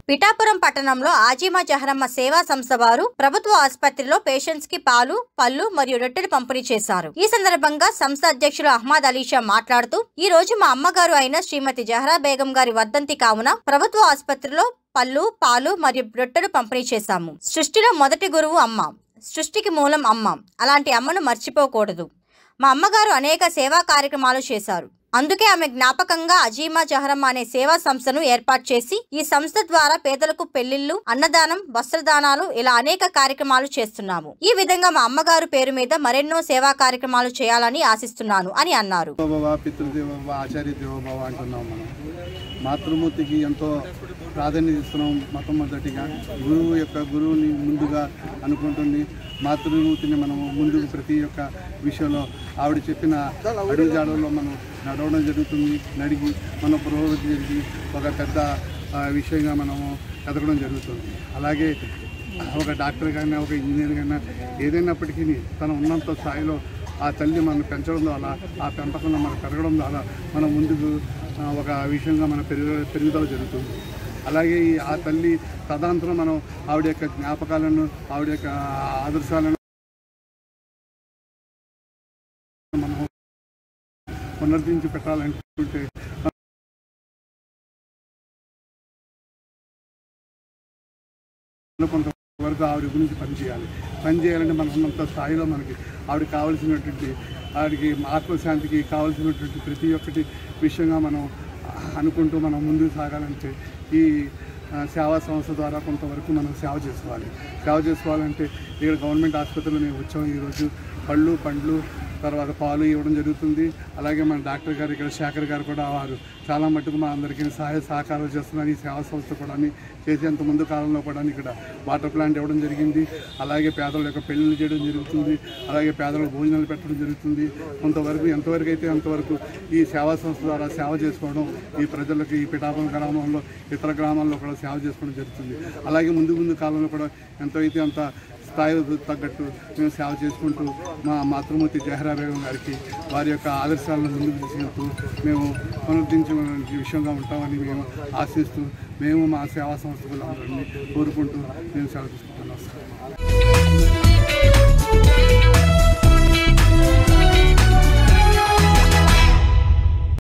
పిఠాపురం పట్టణంలో ఆజీమా జహరమ్మ సేవా సంస్థ వారు ప్రభుత్వ ఆసుపత్రిలో పేషెంట్స్ కి పాలు పళ్ళు మరియు రొట్టెలు పంపిణీ చేశారు ఈ సందర్భంగా సంస్థ అధ్యక్షులు అహ్మద్ అలీషా మాట్లాడుతూ ఈ రోజు మా అమ్మగారు అయిన శ్రీమతి జహరా బేగం గారి వర్ధంతి కావున ప్రభుత్వ ఆసుపత్రిలో పళ్ళు పాలు మరియు రొట్టెలు పంపిణీ చేశాము సృష్టిలో మొదటి గురువు అమ్మ సృష్టికి మూలం అమ్మ అలాంటి అమ్మను మర్చిపోకూడదు మా అమ్మగారు అనేక సేవా కార్యక్రమాలు చేశారు అందుకే ఆమె జ్ఞాపకంగా అజీమా జహరమ్మ అనే సేవా సంస్థను ఏర్పాటు చేసి ఈ సంస్థ ద్వారా పేదలకు పెళ్లిళ్లు అన్నదానం వస్త్రదానాలు ఇలా అనేక కార్యక్రమాలు చేస్తున్నాము ఈ విధంగా మా అమ్మగారు పేరు మీద మరెన్నో సేవా కార్యక్రమాలు చేయాలని ఆశిస్తున్నాను అని అన్నారు దేవోభవ పితృదేవోభవ ఆచార్య దేవోభవ అంటున్నాం మనం మాతృమూర్తికి ఎంతో ప్రాధాన్యత ఇస్తున్నాం మొట్టమొదటిగా గురువు యొక్క గురువుని ముందుగా అనుకుంటుంది మాతృమూర్తిని మనం ముందుకు ప్రతి ఒక్క విషయంలో ఆవిడ చెప్పిన అడుగు జాడల్లో మనం నడవడం జరుగుతుంది నడిగి మన పురోగతి జరిగి ఒక పెద్ద ఆ, విషయంగా మనము ఎదగడం జరుగుతుంది అలాగే ఒక డాక్టర్ కానీ ఒక ఇంజనీర్ కానీ ఏదైనప్పటికీ తను ఉన్నంత స్థాయిలో ఆ తల్లి మనం పెంచడం ద్వారా ఆ పెంపకంలో మనం పెరగడం ద్వారా మనం ముందుకు ఆ, ఒక విషయంగా మన పెరుగు పెరుగుదల జరుగుతుంది అలాగే ఈ ఆ తల్లి తదనంతరం మనం ఆవిడ యొక్క జ్ఞాపకాలను ఆవిడ యొక్క ఆదర్శాలను మనం పునరుద్ధరించి పెట్టాలనుకుంటే కొంతవరకు ఆవిడ గురించి పనిచేయాలి పని చేయాలంటే మనం ఉన్నంత స్థాయిలో మనకి ఆవిడ కావాల్సినటువంటి ఆవిడకి ఆత్మశాంతికి కావాల్సినటువంటి ప్రతి ఒక్కటి విషయంగా మనం అనుకుంటూ మనం ముందుకు సాగాలంటే ఈ ఆ, సేవా సంస్థ ద్వారా కొంతవరకు మనం సేవ చేసుకోవాలి సేవ చేసుకోవాలంటే ఇక్కడ గవర్నమెంట్ ఆసుపత్రిలో మేము వచ్చాము ఈరోజు పళ్ళు పండ్లు తర్వాత పాలు ఇవ్వడం జరుగుతుంది అలాగే మన డాక్టర్ గారు ఇక్కడ శేఖర్ గారు కూడా వారు చాలా మట్టుకు మా అందరికీ సహాయ సహకారాలు చేస్తున్నారు ఈ సేవా సంస్థ కూడా చేసేంత ముందు కాలంలో కూడా ఇక్కడ వాటర్ ప్లాంట్ ఇవ్వడం జరిగింది అలాగే పేదల యొక్క పెళ్లిళ్ళు చేయడం జరుగుతుంది అలాగే పేదలకు భోజనాలు పెట్టడం జరుగుతుంది కొంతవరకు ఎంతవరకు అయితే అంతవరకు ఈ సేవా సంస్థ ద్వారా సేవ చేసుకోవడం ఈ ప్రజలకు ఈ పిఠాపురం గ్రామంలో ఇతర గ్రామాల్లో కూడా సేవ చేసుకోవడం జరుగుతుంది అలాగే ముందు ముందు కాలంలో కూడా ఎంత అయితే అంత స్థాయి తగ్గట్టు మేము సేవ చేసుకుంటూ మా మాతృమూర్తి జహరా బేగం గారికి వారి యొక్క ఆదర్శాలను ముందుకు తీసుకెళ్తూ మేము పునరుద్ధరించిన విషయంగా ఉంటామని మేము ఆశిస్తూ మేము మా సేవా సంస్థలు అందరినీ కోరుకుంటూ మేము సెలవు తీసుకుంటున్నాం